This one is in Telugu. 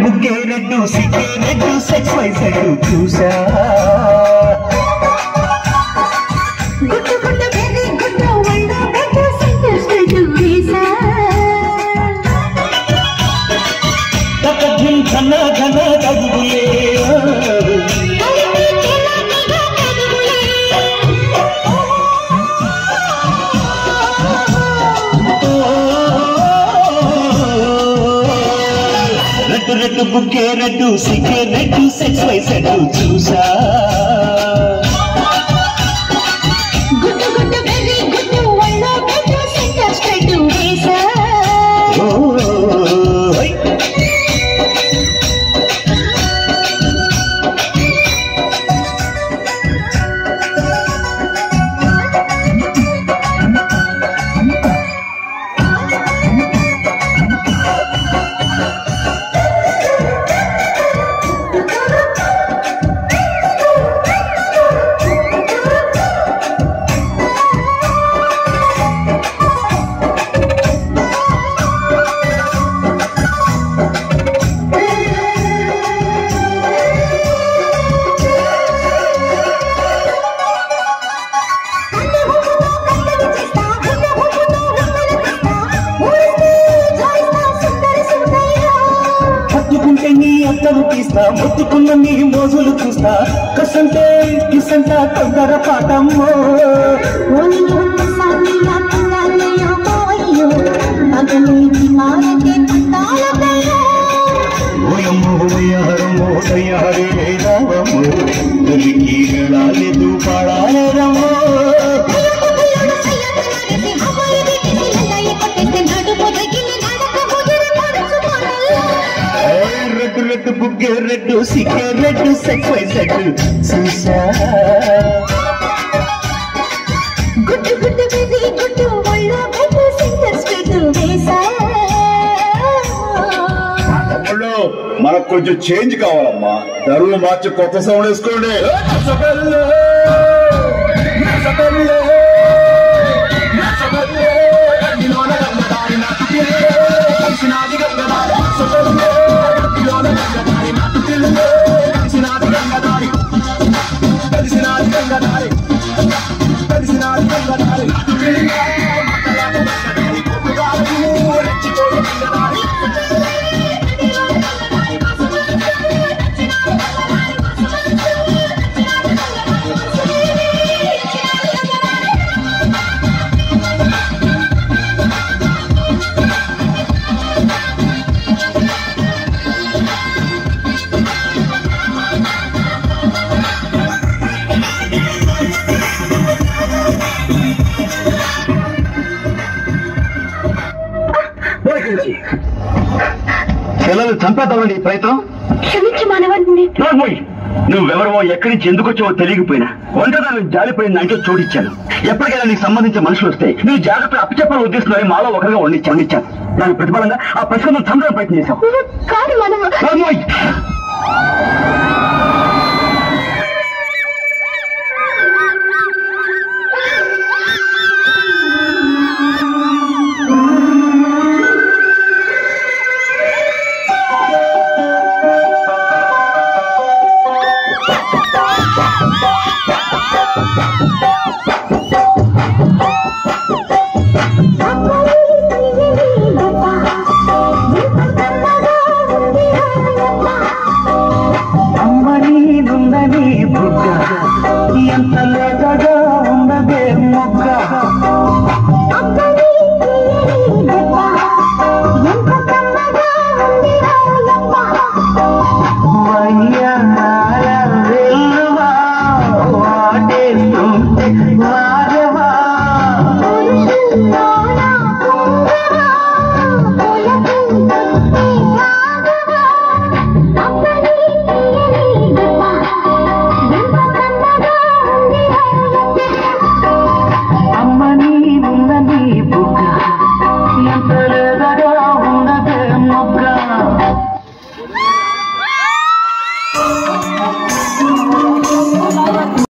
బుక్కే రెడ్డు సిక్కే రెడ్డు సెక్స్ వైస్ రెడ్డు చూసా గుట్టు గుట్టు వెరీ గుట్టు ఒళ్ళో పెట్టు సెంటర్ స్ట్రైట్ వీసా తక ధిం ఘన ఘన తగులే కలిపి తెల్లగా కదులే రెడ్డు రెడ్డు బుక్కే రెడ్డు సిక్కే రెడ్డు సెక్స్ వైస్ రెడ్డు చూసా గుట్టు గుట్టు వెరీ గుట్టు ఒళ్ళో పెట్టు సెంటర్ స్ట్రైట్ వీసా ఓ హై. కంటి హుకుతో కంటలు చేస్తా గుండె హుకుతో హుకులు తెస్తా ఊరిస్తే జాయిస్తా సుందరి సుందయ్యా హత్తుకుంటే నీ అత్తలు తీస్తా మొత్తుకున్న నీ మోజులు చూస్తా కసంటే కిసంట తొందర పాటమ్మో ఓనిలో ఉన్న సామియా కందాలయ్యో మావయ్యో మగలేని మారకే పట్టాలకయ్యో ఓయమ్మో ఓయహరమ్మో దయ్యహరే రావమ్మో దొరికి వెళ్ళాలేదు పాడాలేరమ్మో పిల్లడు సయ్యత నడిసి హవాయి దిగిసి లల్లాయి కొట్టేస్తే నడుము తగిలి నడక ముదిరి పడుచుకోనల్లా ఏ రెడ్డు రెడ్డు బుగ్గే రెడ్డు సిక్కే రెడ్డు సెక్స్ వై సెడ్డు చూసా గుట్టు గుట్టు బెది గుట్టు ఒళ్ళో పెట్టు సింగర్ స్ట్రీట్ వేసా తమ్ముళ్ళు మనకు కొంచెం చేంజ్ కావాలమ్మా ధరలు మార్చి కొత్త సౌండ్ వేసుకోండి పిల్లలు చంపేద్దామని ఈ ప్రయత్నం క్షమించి మానవాన్ని నోర్మోయ్ నువ్వెవరో ఎక్కడి నుంచి ఎందుకు వచ్చావో తెలియకపోయినా ఒంటరిగా జాలిపోయిన అంటే చోటిచ్చాను ఎప్పటికైనా నీకు సంబంధించిన మనుషులు వస్తే నువ్వు జాగ్రత్త అప్పచెప్పని ఉద్దేశంలో మాలో ఒకరిగా వండి చండించాను దాని ప్రతిఫలంగా ఆ ప్రశ్న చంద్రం ప్రయత్నం చేశావు కాదు మానవ నోర్మోయ్ అమ్మని నుందని బుగ్గ ఎంత లేకగా